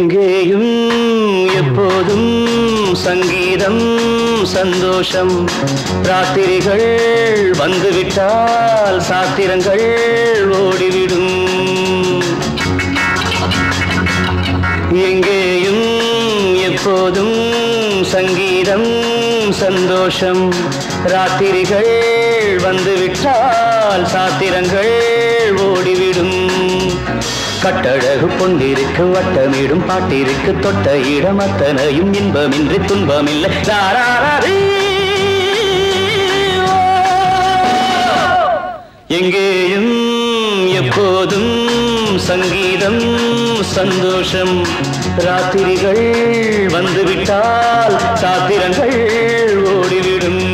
எங்கேயும் எப்போதும் சங்கீதம் சந்தோஷம் ராத்திரிகள் வந்துவிட்டால் சாத்திரங்கள் ஓடிவிடும் எங்கேயும் எப்போதும் சங்கீதம் சந்தோஷம் ராத்திரிகள் வந்துவிட்டால் சாத்திரங்கள் ஓடிவிடும் கட்டழகு பொன்னிருக்கு வட்டமிடும் பாட்டிருக்கு தொட்ட இடம் அத்தனையும் இன்பமின்றி துன்பமில்லை தாராரீ. எங்கேயும் எப்போதும் சங்கீதம் சந்தோஷம் ராத்திரிகள் வந்துவிட்டால் சாத்திரங்கள் ஓடிவிடும்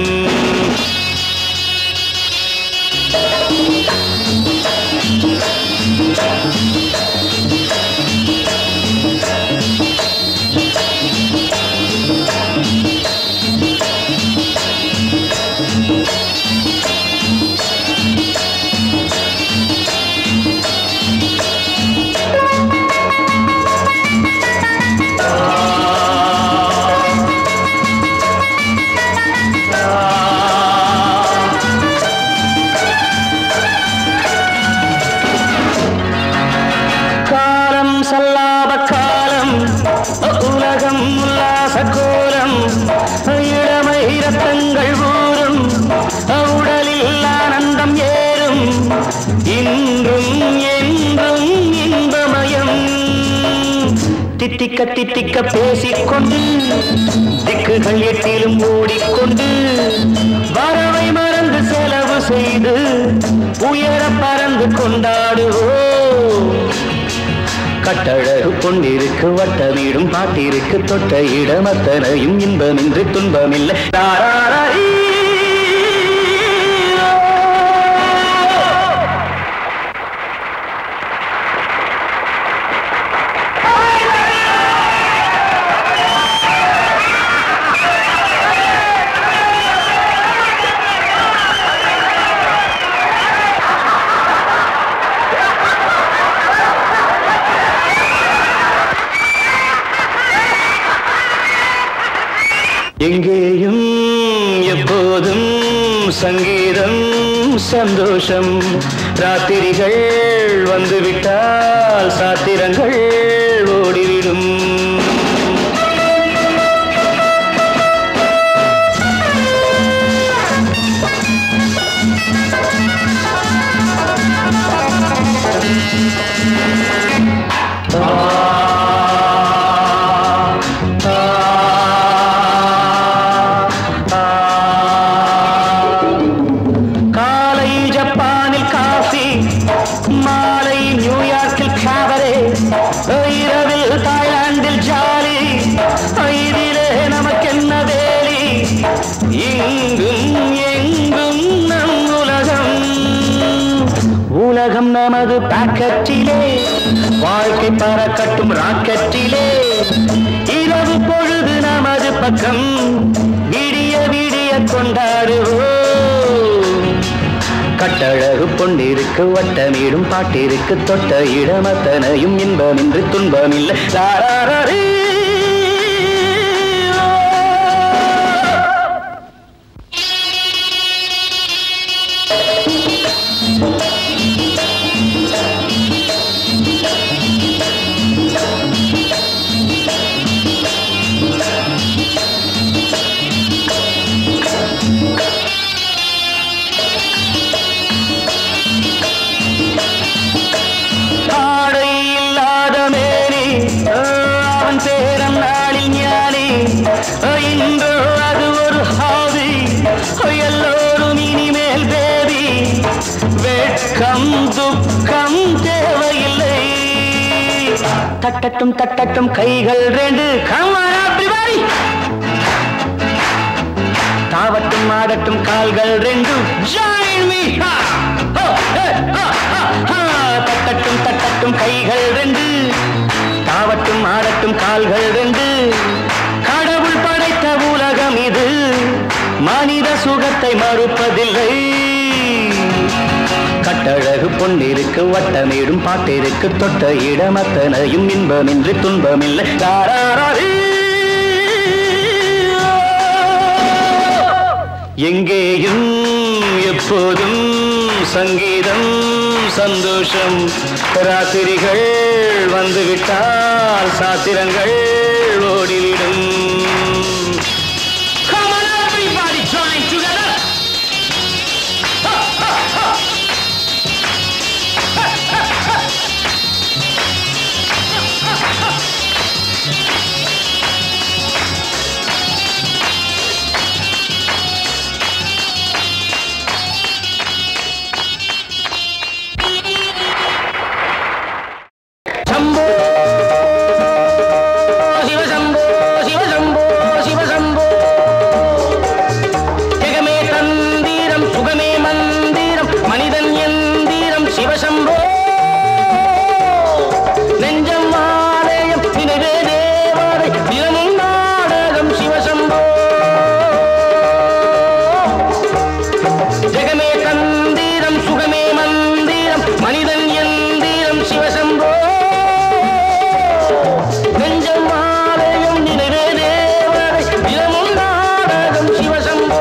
காலம் சல்லாப காலம் உலகம் உல்லாச கோலம் இளமை ரத்தங்கள் ஊறும் உடலில் ஆனந்தம் ஏறும் இன்றும் என்றும் இன்பமயம் தித்திக்க தித்திக்க பேசிக்கொண்டு திக்குகள் எட்டிலும் ஓடிக்கொண்டு வரவை மறந்து செலவு செய்து உயர பறந்து கொண்டாடுவோம் கட்டழகு பொன்னிருக்கு வட்ட வீடும் பாட்டிருக்கு தொட்ட இடம் அத்தனையும் இன்பமின்றி துன்பமில்லை தாராரீ. எங்கேயும் எப்போதும் சங்கீதம் சந்தோஷம் ராத்திரிகள் வந்துவிட்டால் சாத்திரங்கள் ஓடிவிடும் காலை ஜப்பானில் காஃபி மாலை நியூயார்க்கில் காவரே இரவில் தாய்லாந்தில் ஜாலி இதிலே நமக்கென்ன வேலி இங்கும் எங்கும் நம் உலகம் உலகம் நமது பாக்கெட்டிலே வாழ்க்கை பறக்கட்டும் ராக்கெட்டிலே இரவு பொழுது நமது பக்கம் விடிய விடிய கொண்டாடுவோம் கட்டழகு பொன்னிருக்கு வட்டமிடும் பாட்டிருக்கு தொட்ட இடமத்தனையும் இன்பமின்றி துன்பமில்லை தாராரீ. ஆடை இல்லாத மேனி அவன் பேரன் நாளில் ஞானி இன்று அது ஒரு ஹாவி எல்லோரும் இனிமேல் பேபி வெட்கம் துக்கம் தேவையில்லை தட்டட்டும் தட்டட்டும் கைகள் ரெண்டு கம்மாரா தாவட்டும் ஆடட்டும் கால்கள் ரெண்டு ஜாயின் மீ தட்டட்டும் தட்டட்டும் கைகள் ரெண்டு தாவட்டும் ஆடட்டும் கால்கள் ரெண்டு கடவுள் படைத்த உலகம் இது மனித சுகத்தை மறுப்பதில்லை கட்டழகு பொன்னிருக்கு வட்டமேடும் பாட்டிருக்கு தொட்ட இடமத்தனையும் இன்பமின்றி துன்பமில்லை தாராரே. எங்கேயும் எப்போதும் சங்கீதம் சந்தோஷம் ராத்திரிகள் வந்துவிட்டால் சாத்திரங்கள் ஓடிவிடும் Come on, everybody, join together. Shambho Sivasambo Sivasambo Sivasambo ஜெகமே தந்தீரம் சுகமே மந்திரம் மனிதன் எந்தீரம் சிவசம்போ நெஞ்சம் ஆலயம் நினைவே தேவாரை தினமும் நாடகம் சிவசம்போ ஜெகமே தந்தீரம் சுகமே மந்திரம் மனிதன் எந்தீரம் சிவசம்போ நெஞ்சம் ஆலயம் நினைவே தேவரை தினமும் நாடகம் சிவசம்போ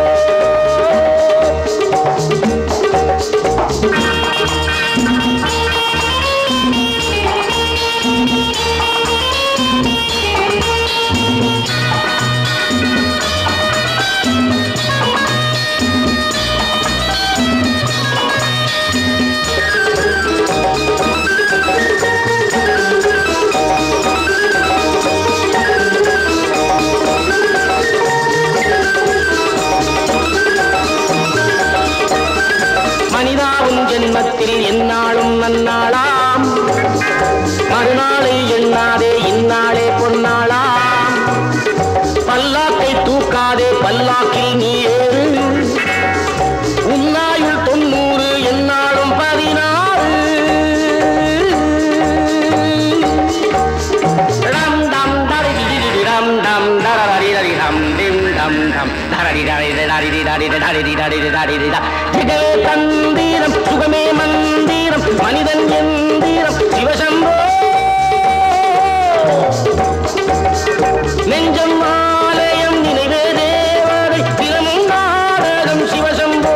மனிதாவும் ஜென்மத்தில் எந்நாளும் நன்னாளாம் மறுநாளை எண்ணாதே இந்நாளே பொன்னாளாம் பல்லாக்கை தூக்காதே பல்லாக்கில் நீ ஏறு உன்னாயுள் தொண்ணூறு எந்நாளும் பதினாறு ரம் டம் டரிடிடிடி ரம் டம் டரரிடரி ரம் டிம் டம் டம் டரரிடரி டரிடி டரிடி டரிடி டரிடி டரிடி ட. ஜெகமே தந்தீரம் சுகமே மந்திரம் மனிதன் எந்தீரம் சிவசம்போ நெஞ்சம் ஆலயம் நினைவே தேவரை தினமும் நாடகம் சிவசம்போ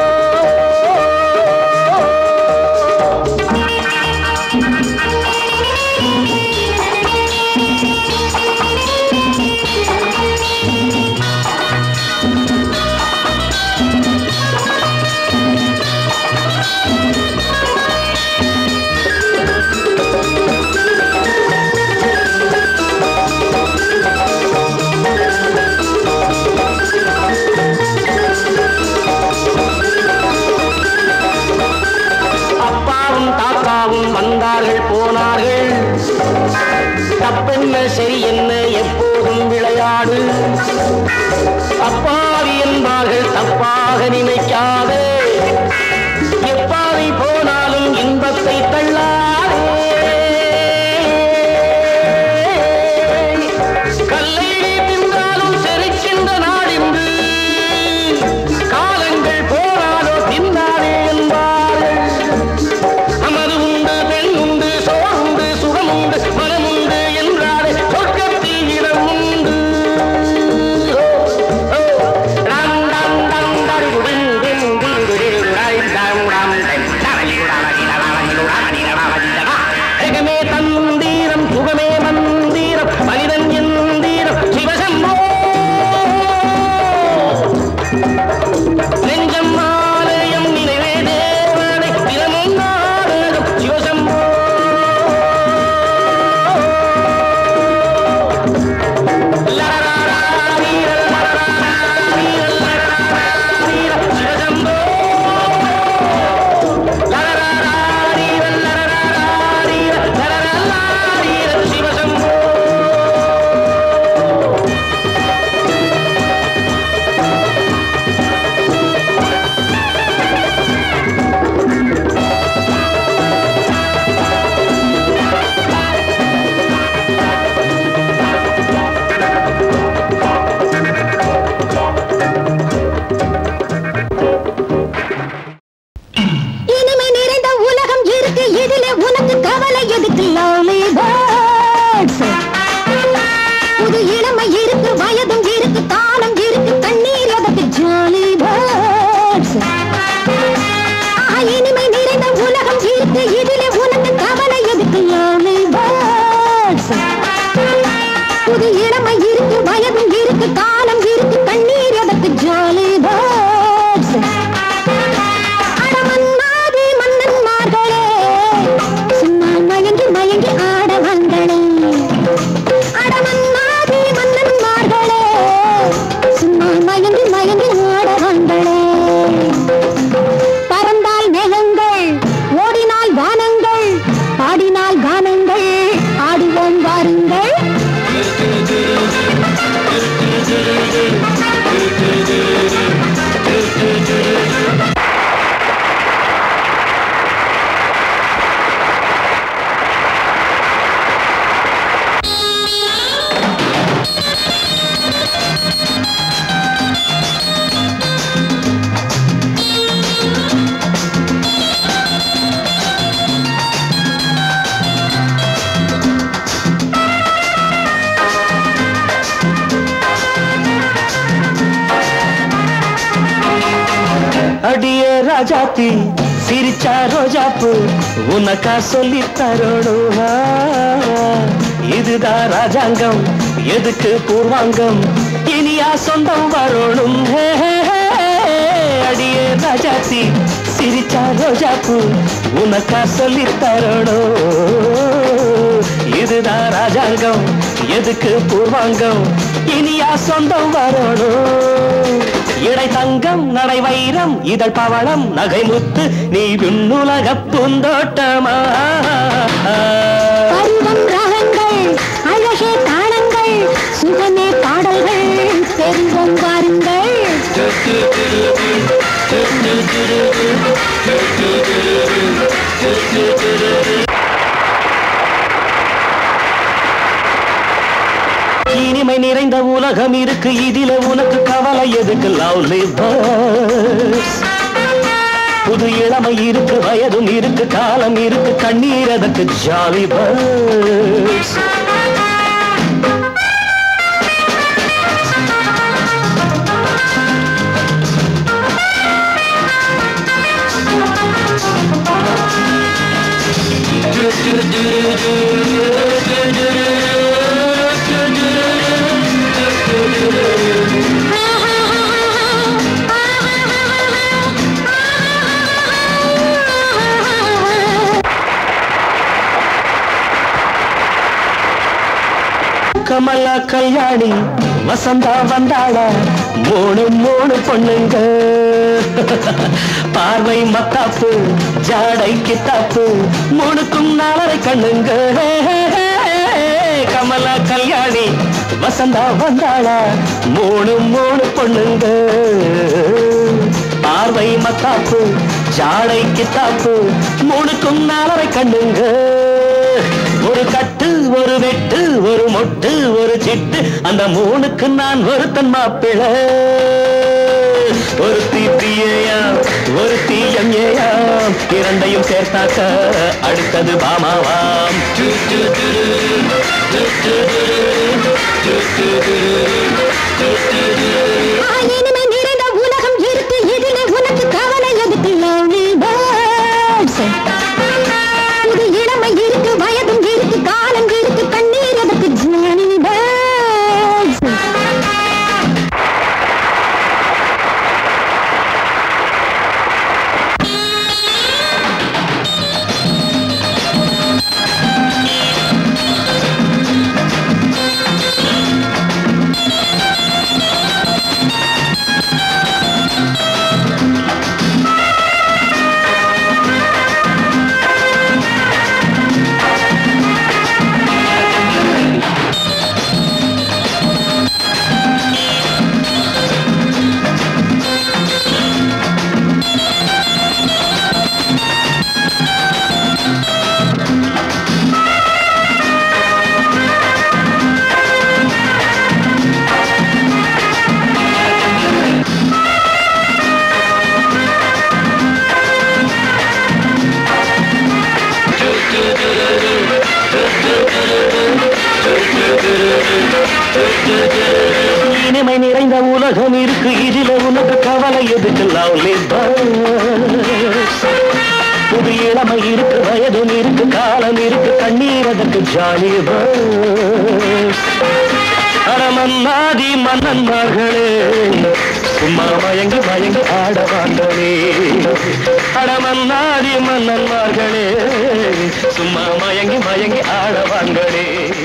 அப்பாவும் தாத்தாவும் வந்தார்கள் போனார்கள் தப்பென்ன சரி என்ன எப்போதும் விளையாடு அப்பாவி என்பார்கள் தப்பாக நினைக்காதே எப்பாவை போனாலும் இன்பத்தை தள்ளாதே கல்லை தின்றாலும் செரிக்கின்ற நாடின்று காலங்கள் போராதோ தின்னாதே என்பார்கள் அமது உண்டு பெண் உண்டு சோறுண்டு சுகமுண்டு மனமுண்டு என்றாரே சொர்க்கத்தில் இடம் உண்டு ஓ, ஓ, அடியே ராஜாத்தி சிரிச்சா ரோஜாப்பு உனக்கா சொல்லி தரணும் ஆ, இதுதான் ராஜாங்கம் எதுக்கு பூர்வாங்கம் இனியா சொந்தம் வரணும் ஹே, ஹே, ஹே. அடியே ராஜாத்தி சிரிச்சா ரோஜாப்பு உனக்கா சொல்லி தரணும் இதுதான் ராஜாங்கம் எதுக்கு பூர்வாங்கம் இனியா சொந்தம் வரணும் இடை தங்கம் நடை வைரம் இதழ் பவளம் நகை முத்து நீ விண்ணுலக பூந்தோட்டமா பருவம் ராகங்கள் அழகே தாளங்கள் சுகமே பாடல்கள் பெருவம் வாருங்கள் இனிமை நிறைந்த உலகம் இருக்கு இதில உனக்கு கவலை எதுக்கு லவ்லி புது இளமை இருக்கு வயதும் இருக்கு காலம் இருக்கு கண்ணீர் அதற்கு ஜாலி பர்ஸ் கமலா கல்யாணி வசந்தா வந்தாளா மூணு மூணு பொண்ணுங்க பார்வை மத்தாப்பு ஜாடை கித்தாப்பு மூணுக்கும் நாலரை கண்ணுங்க கமலா கல்யாணி வசந்தா வந்தாளா மூணு மூணு பொண்ணுங்க பார்வை மத்தாப்பு ஜாடை கித்தாப்பு மூணுக்கும் நாலரை கண்ணுங்க ஒரு கட்டு ஒரு வெட்டு ஒரு மொட்டு ஒரு சிட்டு அந்த மூணுக்கு நான் ஒருத்தன் மாப்பிள ஒரு தீப்பியேயாம் ஒரு தீயம் ஏயாம் இரண்டையும் சேர்த்தாக்க அடுத்தது பாமாவாம் இனிமை நிறைந்த உலகம் இருக்கு இதிலே உனக்கு கவலை எதுக்கு lonely birds புது இளமை இருக்கு வயதும் இருக்கு காலம் இருக்கு கண்ணீர் எதுக்கு ஜாலி birds இனிமை நிறைந்த உலகம் இருக்கு இதில உனக்கு கவலை எதுக்கு லவ்லி புது இளமை இருக்கு வயதும் இருக்கு காலம் இருக்கு கண்ணீர் அதற்கு ஜாலி அடமன்னாதி மன்னன் மகளே சும்மா மயங்கி மயங்கி ஆட வாங்களே அடமன்னாதி மன்னன் மகளே சும்மா மயங்கி மயங்கி ஆட வாங்களே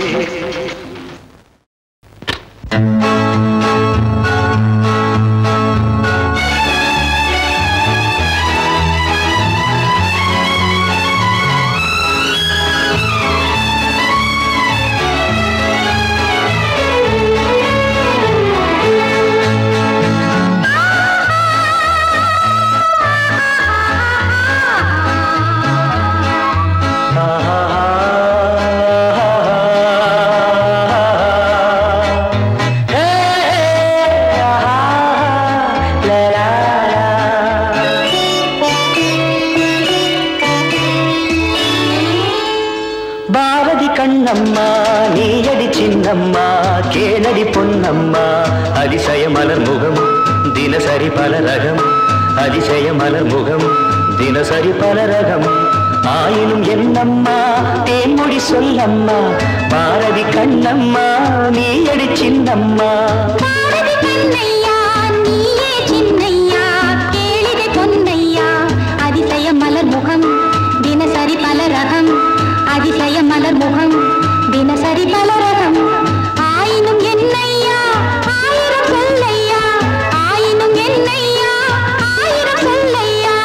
பாரதி கண்ணம்மா நீயடி சின்னம்மா கேளடி பொன்னம்மா அதிசய மலர் முகம் தினசரி பல ரகம் அதிசய மலர் முகம் தினசரி பல ரகம் ஆயினும் என்னம்மா தேன்மொழி சொல்லம்மா பாரதி கண்ணம்மா நீ அடி சின்னம்மா பாரதி கண்ணையா நீயே சின்னையா கேளிதை பொன்னையா அதிசய மலர் முகம் தினசரி பல ரகம் அதிசய மலர் முகம் தினசரி பல ரகம் ஆயினும் என்னையா ஆயிரம் சொல்லையா ஆயினும் என்னையா ஆயிரம் சொல்லையா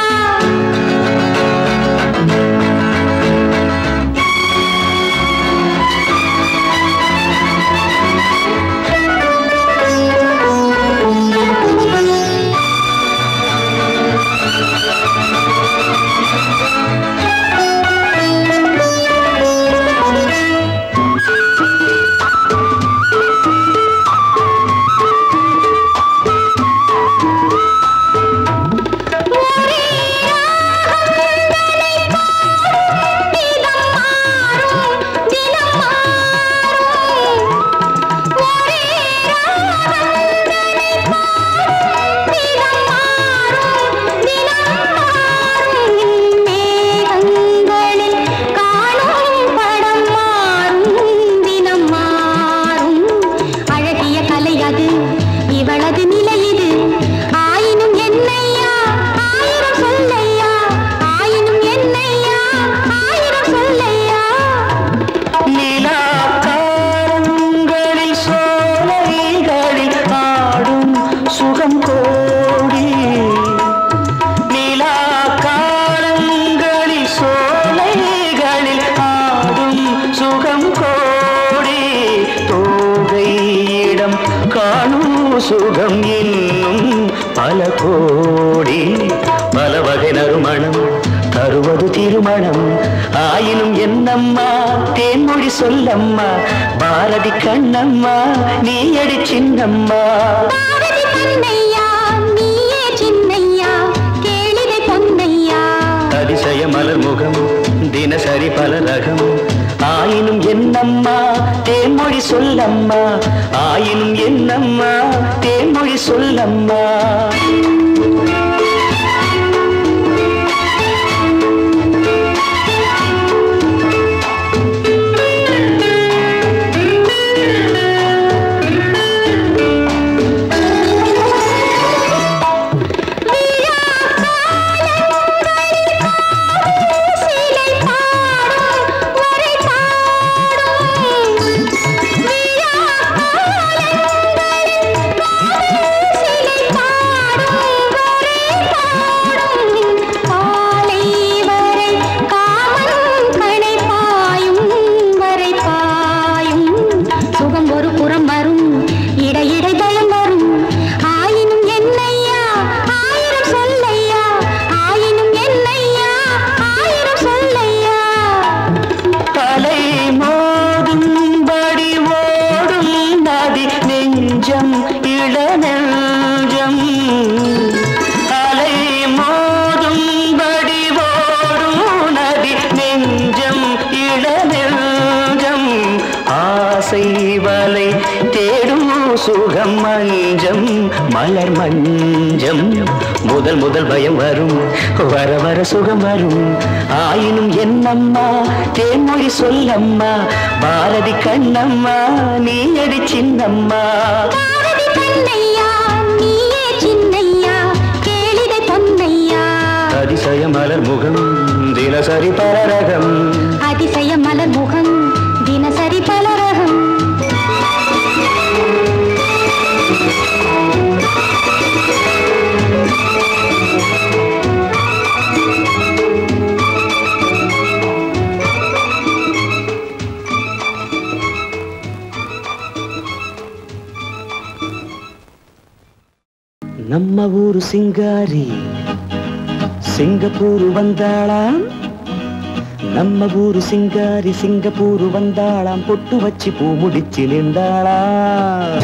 அழகிய கலை அது இவளது நிலை இது ஆயினும் என்னையா ஆயிரம் சொல்லையா ஆயினும் என்னையா ஆயிரம் சொல்லையா நிலா காலங்களில் சோலைகளில் ஆடும் சுகம் கோடி நிலா காலங்களில் சோலைகளில் ஆடும் சுகம் கோடி தோகையிடம் காணும் சுகம் இன்னும் பல கோடி பல வகை நறுமணம் தருவது திருமணம் ஆயினும் என்னம்மா தேன்மொழி சொல்லம்மா பாரதி கண்ணம்மா நீ அடி சின்னம்மா பாரதி கண்ணையா நீயே சின்னையா கேளிதை பொன்னையா அதிசய மலர் முகம் தினசரி பல ரகம் ஆயினும் என்னம்மா தேன்மொழி சொல்லம்மா ஆயினும் என்னம்மா தேன்மொழி சொல்லம்மா சிலை பாடும் வரை பாடும் விழா காலங்களில் சிலை பாடும் வரை பாடும் காலை வரை காமன் கணை பாயும் வரை பாயும் சுகம் ஒரு புறம் வரும் இடையிடை பயம் வரும் ஆயினும் என்னையா ஆயிரம் சொல்லையா ஆயினும் என்னையா ஆயிரம் சொல்லையா தலை மோதும்படி ஓடும் நதி நெஞ்சம் இளநெஞ்சம் தலை மோதும்படி ஓடும் நதி நெஞ்சம் இளநெஞ்சம் ஆசை வலை தேடும் சுகம் மஞ்சம் மலர் மஞ்சம் முதல் முதல் பயம் வரும் வர வர சுகம் வரும் ஆயினும் என்னம்மா தேன்மொழி சொல்லம்மா பாரதி கண்ணம்மா நீ அடி சின்னம்மா பாரதி கண்ணையா நீயே சின்னையா கேளிதை பொன்னையா அதிசய மலர் முகம் தினசரி பரரகம் அதிசய மலர் முகம் தினசரி பலரகம் நம்ம ஊரு சிங்காரி சிங்கப்பூர் வந்தாளாம் நம்ம ஊரு சிங்காரி சிங்கப்பூர் வந்தாளாம் பொட்டு வச்சு பூ முடிச்சு நின்றாளாம்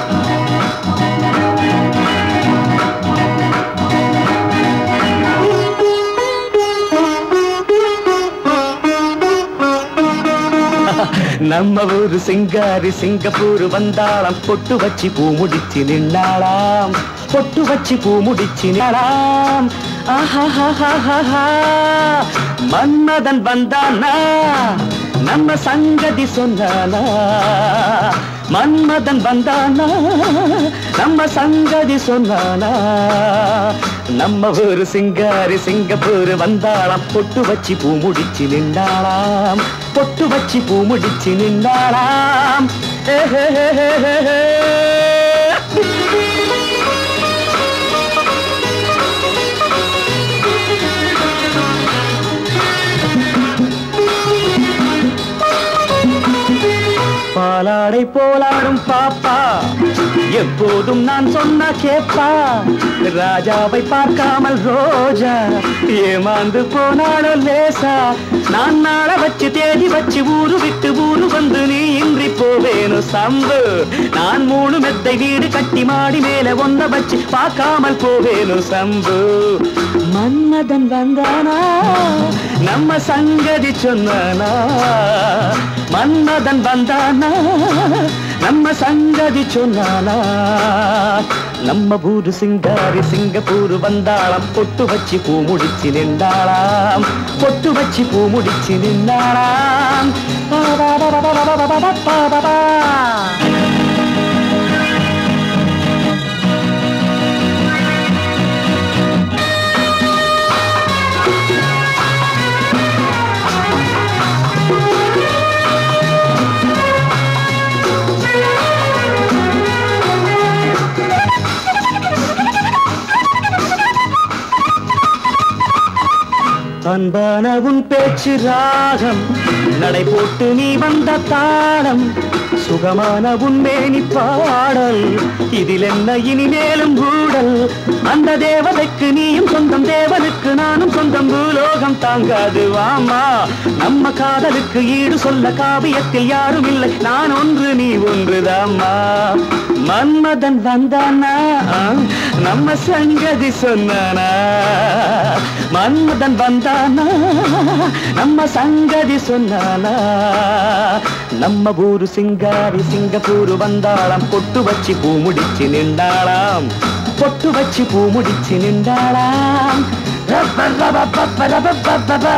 நம்ம ஊரு சிங்காரி சிங்கப்பூர் வந்தாளாம் பொட்டு வச்சு பூ முடிச்சு நின்னாளாம் பொட்டு வச்சு பூ முடிச்சு நிழலாம் ஆஹாஹாஹாஹா. மன்மதன் வந்தானா நம்ம சங்கதி சொன்னானா மன்மதன் வந்தானா நம்ம சங்கதி சொன்னானா நம்ம ஒரு சிங்காரி சிங்கப்பூர் வந்தாளாம் பொட்டு வச்சு பூ முடிச்சு நின்றாளாம் பொட்டு வச்சு பூ முடிச்சு நின்றாளாம் ஏஹேஹேஹேஹே. பாலாடை போலாடும் பாப்பா எப்போதும் நான் சொன்னா கேப்பா ராஜாவை பார்க்காமல் ரோஜா ஏமாந்து போனாலும் லேசா நான் நாள வச்சு தேடி வச்சு ஊரு விட்டு ஊரு வந்து நீ இன்றி போவேனு சம்பு நான் மூணு மெத்தை வீடு கட்டி மாடி மேல ஒன்ன வச்சு பார்க்காமல் போவேனு சம்பு மன்மதன் வந்தானா நம்ம சங்கதி சொன்னானா மன்மதன் வந்தானா நம்ம சங்கதி சொன்னானா நம்ம ஊரு சிங்காரி சிங்கப்பூர் வந்தாளாம் பொட்டு வச்சு பூ முடிச்சு நின்றாளாம் பொட்டு வச்சு பூ முடிச்சு நின்றாளாம் பா, பா, பா, பா, பா, பா, பா, பா, பா, பா, பா. அன்பான உன் பேச்சு ராகம் நடை போட்டு நீ வந்த தாளம் சுகமான உன் மேனி பாடல் இதில் என்ன இனிமேலும் ஊடல் அந்த தேவதைக்கு நீயும் சொந்தம் தேவனுக்கு நானும் சொந்தம் பூலோகம் தாங்காது வாமா நம்ம காதலுக்கு ஈடு சொல்ல காவியத்தில் யாரும் இல்லை நான் ஒன்று நீ ஒன்றுதாம்மா மன்மதன் வந்தானா நம்ம சங்கதி சொன்னானா மன்மதன் வந்தானா நம்ம சங்கதி சொன்னானா நம்ம ஊரு சிங்காரி சிங்கப்பூர் வந்தாளாம் பொட்டு வச்சு பூ முடிச்சு நின்றாளாம் பொட்டு வச்சு பூ முடிச்சு நின்றாளாம் ரப்ப ரப்ப பப்ப ரப்ப பப்ப பா.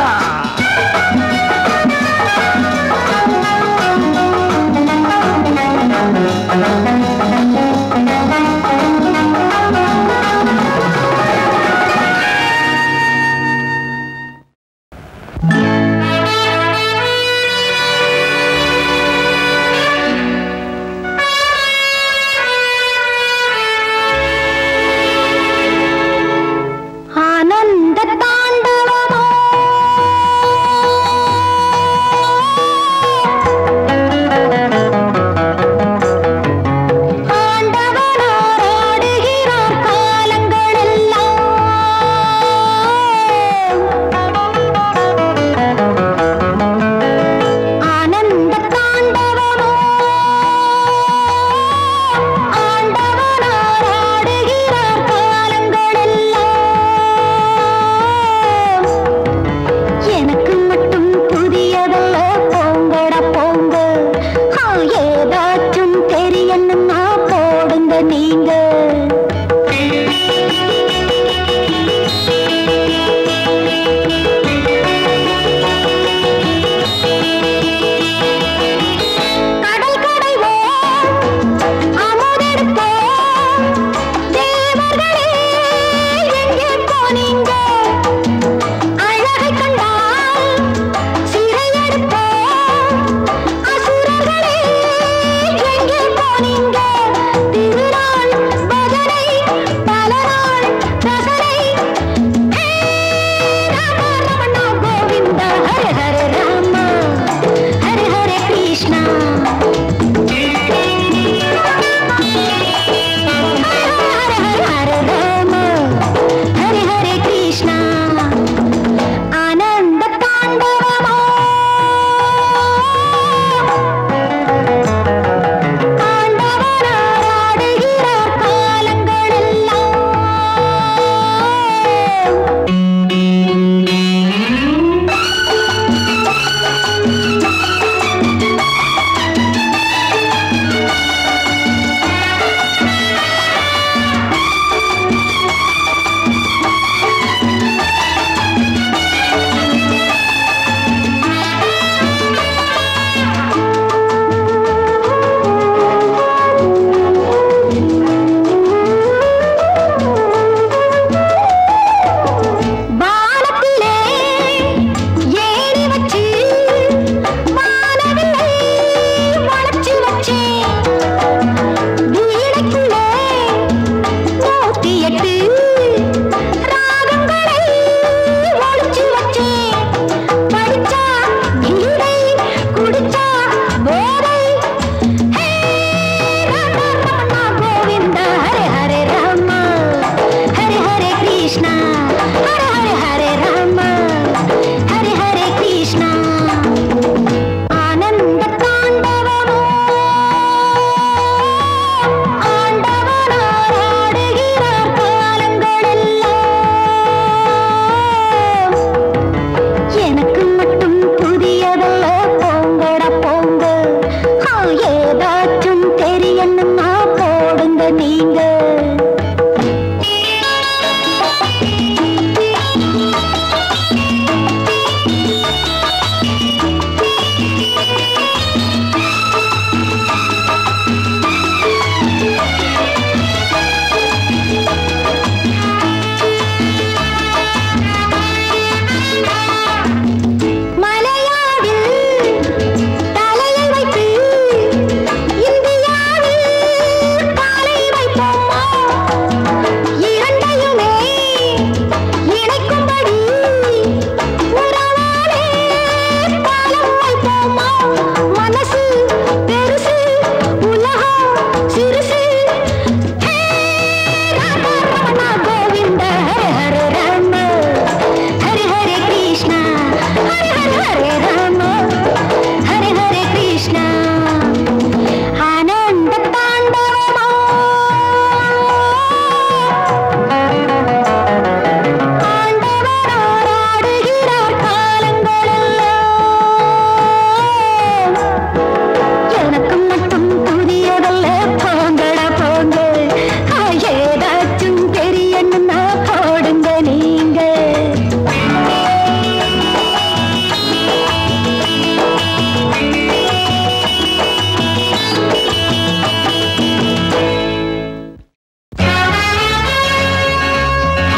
ஆனந்த தாண்டவமோ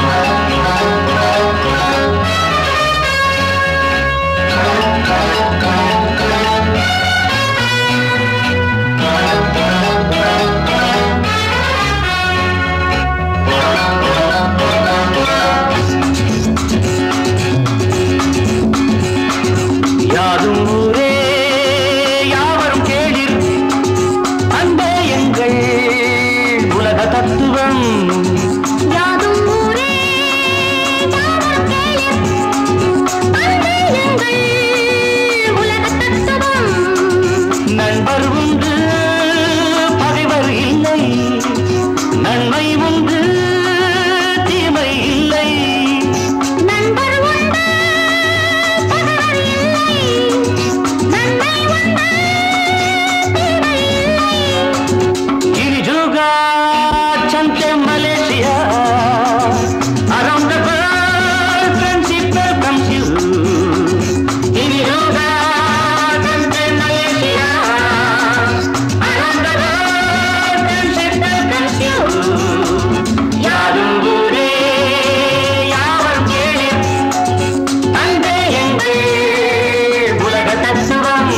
யாதும் ஊரே யாவரும் கேளிர் அன்பே எங்கள் உலக தத்துவம் யாதும் ஊரே யாவரும் கேளிர் அன்பே எங்கள் உலகத் தத்துவம் நண்பர் உண்டு பகைவர் இல்லை நன்மை உண்டு தீமை இல்லை நண்பர் உண்டு பகைவர் இல்லை நன்மை உண்டு தீமை இல்லை Girijuga, Chante, Malaysia. Around the world, friendship welcomes you. Girijuga, Chante, Malaysia. Around the world, friendship welcomes you. யாரும் ஊரே, யாவரும் கேளிர். அன்பே எங்கள் உலக தத்துவம்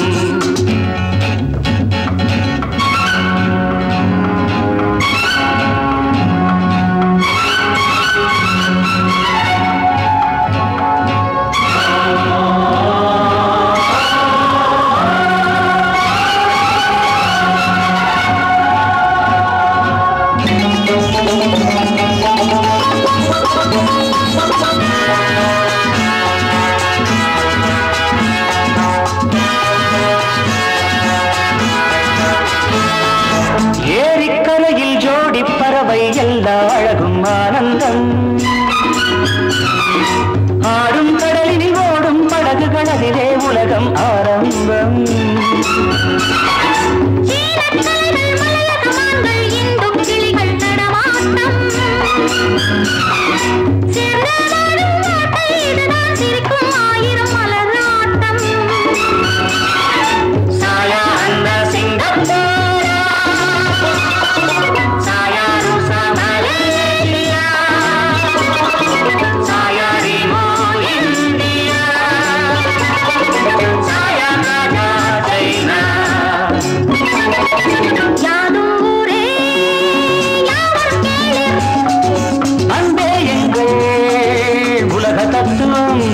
ஏரிக்கரையில் ஜோடி பறவை எல்லா அழகும் ஆனந்தம் ஆடும் கடலில் ஓடும் படகுகள் அதிலே உலகம் ஆரம்பம் சீனக்கலைகள் மலையகமான்கள் இன்பும் கிளிகள் நடமாட்டம் சேர்ந்து வாழும் நாட்டை இதுதான் சிரிக்கும் ஆயிரம் மலராட்டம் சாயா அண்ணா சிங்கப்பூரா சாயா ருசா மலேசியா சாயா ரிமோ இந்தியா சாயா காகா சைனா யாதும் ஊரே யாவரும் கேளிர் அன்பே எங்கள் உலக தத்துவம்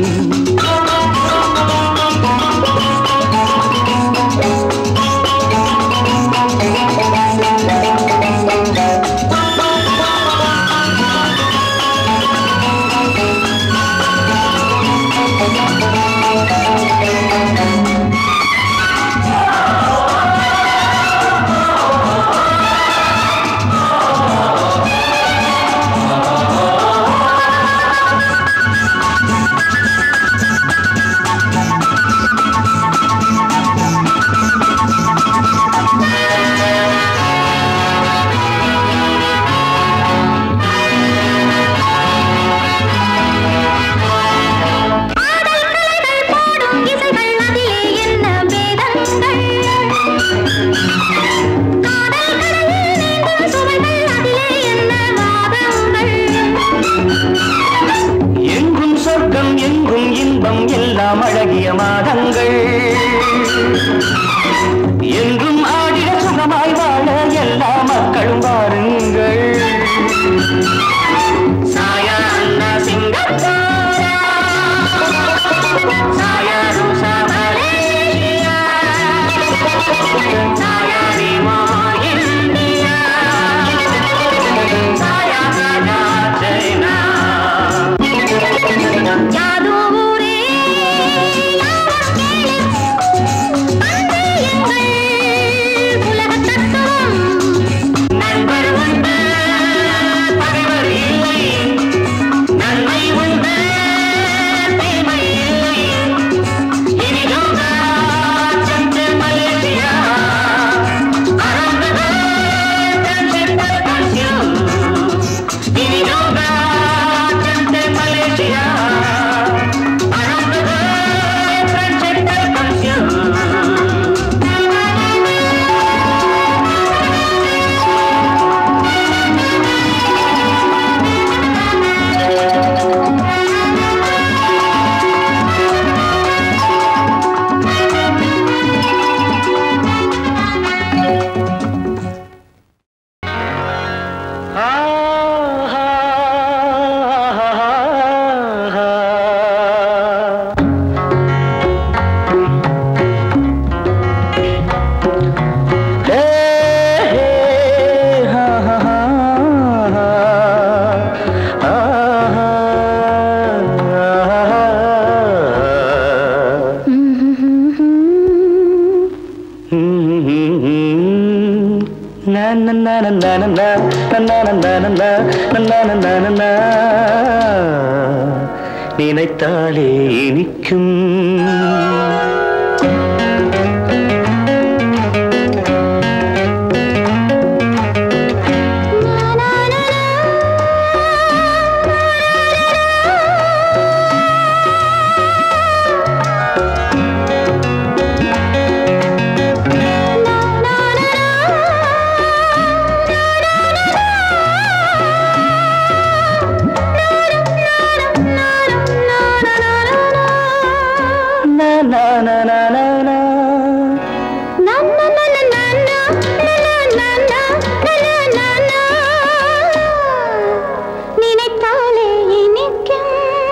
ஆடல் போடும் இசைகள் அதிலே என்ன வேதங்கள் காதல் கடலில் நீந்தும் சுவைகள் அதிலே என்ன வாதங்கள் எங்கும் சொர்க்கம் எங்கும் இன்பம் எல்லாம் அழகிய மாதங்கள் என்றும் ஆடிட சுகமாய் வாழ எல்லா மக்களும் வாருங்கள் சாயா அண்ணா சிங்கப்பூரா சாயா ருசா மலேசியா சாயா ரிமோ இந்தியா சாயா காகா சைனா யாதும் ஊரே யாவரும் கேளிர் அன்பே எங்கள் நன்னா நன்னா நன்னா நன்னா நன்னா நன்னா நன்னா நினைத்தாலே இனிக்கும் நா, நா, நா, நா, நா, நா. நினைத்தாலே இனிக்கும்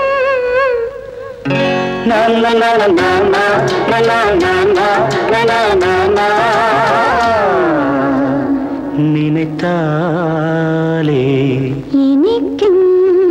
நா, நா, நா, நா, நா, நா, நா, நா, நா, நா, நா, நா, நா, நா. நினைத்தாலே இனிக்கும்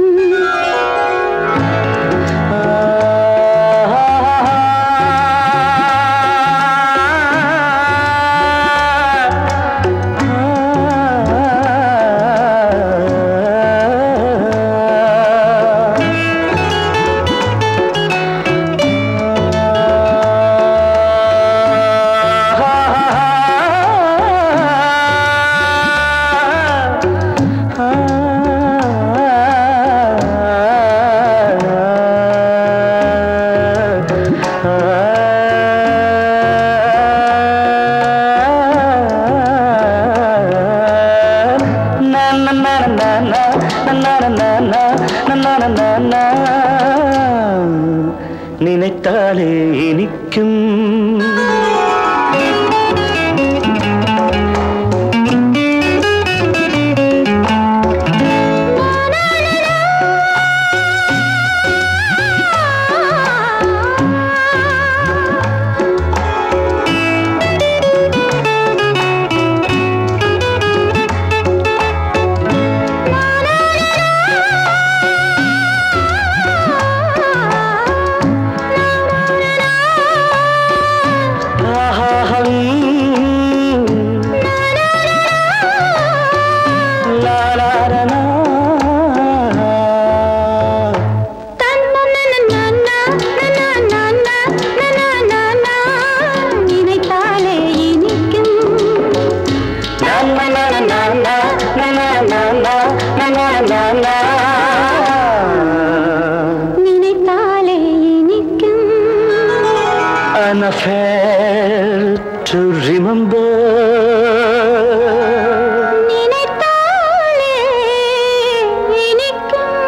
நினைத்தாலே இனிக்கும் நினைத்தாலே இனிக்கும் நினைத்தாலே இனிக்கும் An affair to remember நினைத்தாலே இனிக்கும்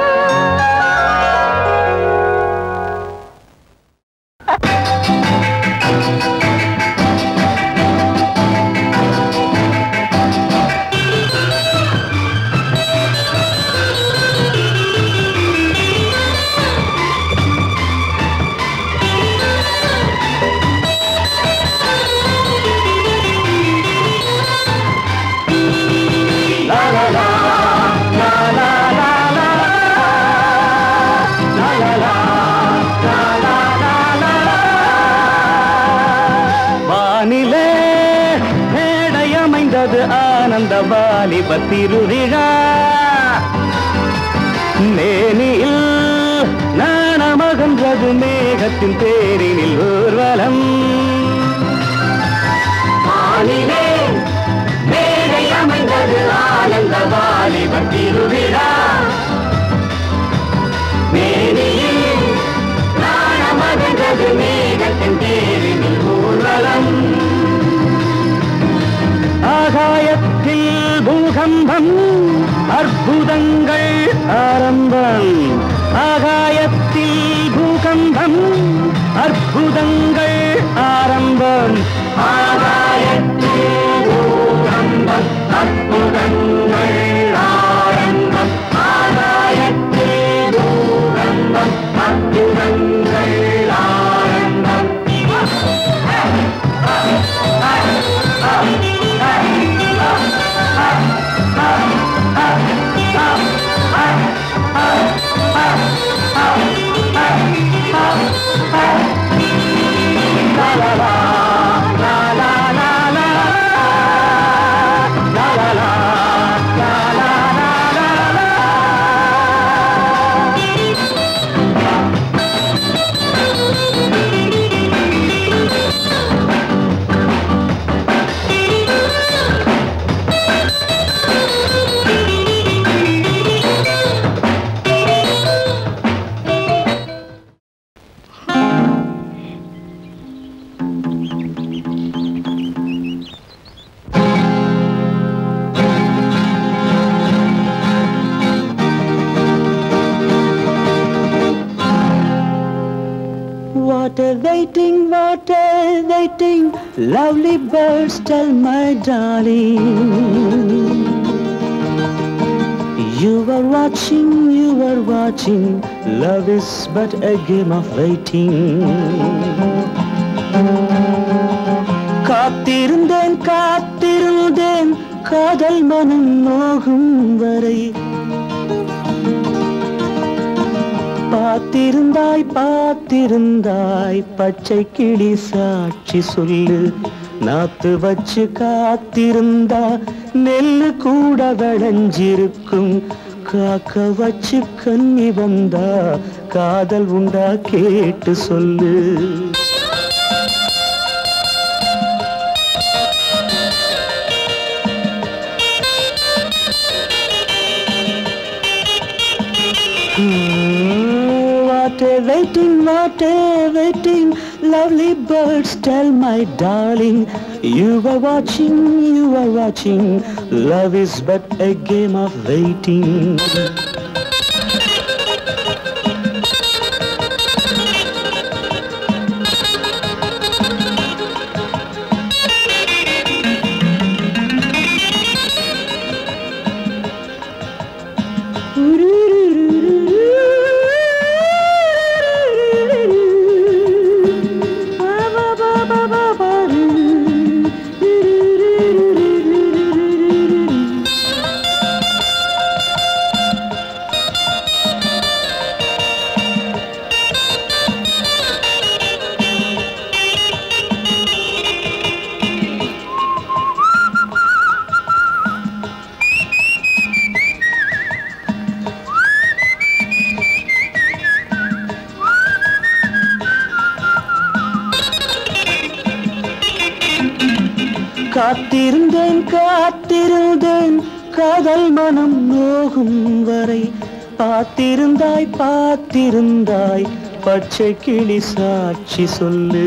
வானிலே மேடையமைந்தது ஆனந்த வாலிப திருவிழா மேனியில் நாணமகன்றது மேகத்தின் பேரினில் ஊர்வலம் வானிலே மேடையமைந்தது ஆனந்த வாலிப திருவிழா மேனியில் நாணமகன்றது மேகத்தின் பேரினில் ஊர்வலம் ஆகாயத்தில் பூகம்பம் அற்புதங்கள் ஆரம்பம் ஆகாயத்தில் பூகம்பம் அற்புதங்கள் ஆரம்பம் ஆகாயத்தில் பூகம்பம் அற்புதங்கள் ஆரம்பம் ஆகாயத்தில் பூகம்பம் அற்புதங்கள் ஆரம்பம் ஆ waiting, what a waiting, lovely birds tell my darling. You are watching, you are watching, love is but a game of waiting. காத்திருந்தேன் காத்திருந்தேன் காதல் மனம் நோகும் வரை பார்த்திருந்தாய் பார்த்திருந்தாய் பச்சை கிளி சாட்சி சொல்லு நாத்து வச்சு காத்திருந்தா நெல்லு கூட விளைஞ்சிருக்கும் காக்க வச்சு கன்னி வந்தா காதல் உண்டா கேட்டு சொல்லு Hmm, What a waiting, what a waiting, lovely birds tell my darling. You are watching, you are watching, love is but a game of waiting. காத்திருந்தேன் காத்திருந்தேன் காதல் மனம் நோகும் வரை பார்த்திருந்தாய் பார்த்திருந்தாய் பச்சை கிளி சாட்சி சொல்லு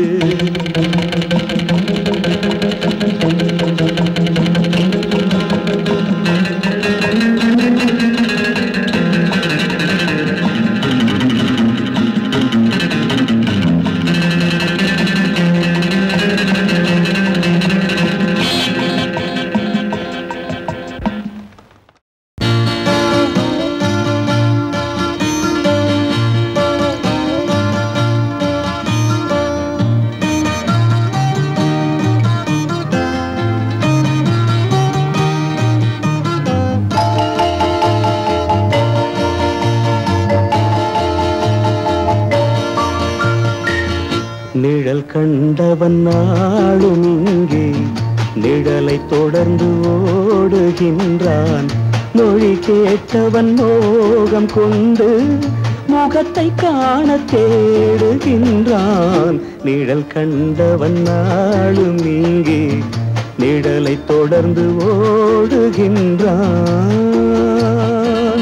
நிழல் கண்டவன் நாளும் இங்கே நிழலை தொடர்ந்து ஓடுகின்றான் மொழி கேட்டவன் மோகம் கொண்டு முகத்தை காண தேடுகின்றான் நிழல் கண்டவன் நாளும் இங்கே நிழலை தொடர்ந்து ஓடுகின்றான்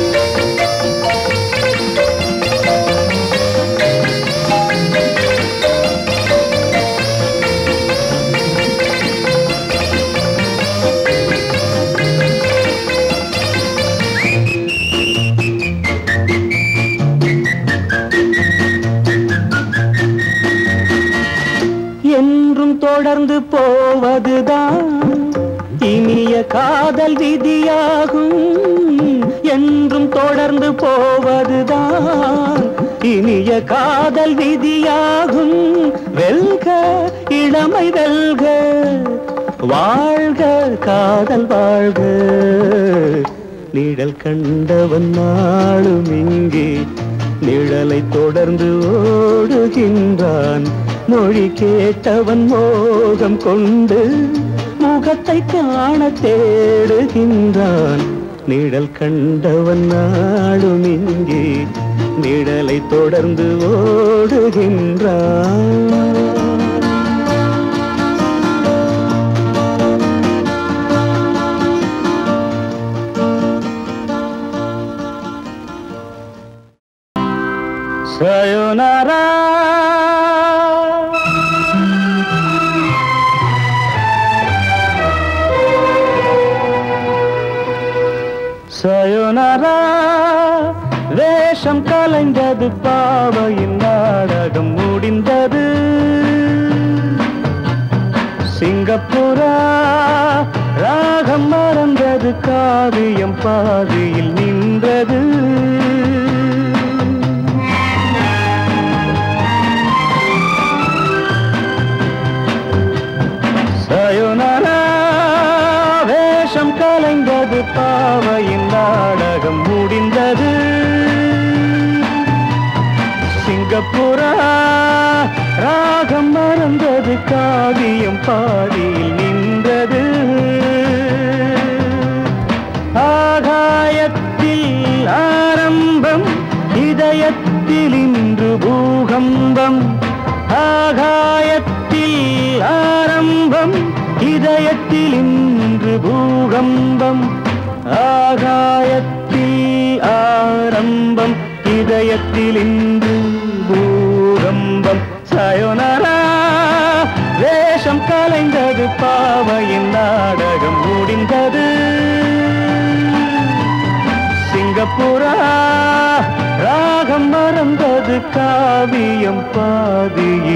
என்றும் தொடர்ந்து போவதுதான் இனிய காதல் விதியாகும் என்றும் தொடர்ந்து போவதுதான் இனிய காதல் விதியாகும் வெல்க இளமை வெல்க வாழ்க காதல் வாழ்க நிழல் கண்டவன் நாளும் இங்கே நிழலை தொடர்ந்து ஓடுகின்றான் மொழி கேட்டவன் மோகம் கொண்டு முகத்தை காண தேடுகின்றான் நிழல் கண்டவன் நாளும் இங்கே நிழலை தொடர்ந்து ஓடுகின்றான் Sayonara. Sayonara, very வேஷம் கலைந்தது பாவையின் நாடகம் முடிந்தது சிங்கப்பூரா ராகம் மறந்தது காவியம் பாதியில் நின்றது சயோனரா வேஷம் கலைந்தது பாவையின் நாடகம் முடிந்தது சிங்கப்பூரா ராகம் மறந்தது காவியம் பாதியில் நின்றது ஆகாயத்தில் ஆரம்பம் இதயத்தில் இன்று பூகம்பம் ஆகாயத்தில் ஆரம்பம் இதயத்தில் இன்று பூகம்பம் ஆகாயத்தில் ஆரம்பம் இதயத்தில் இன்று பூகம்பம் சயோனரா வேஷம் கலைந்தது பாவையின் நாடகம் முடிந்தது சிங்கப்பூரா ராகம் மறந்தது காவியம் பாதியில்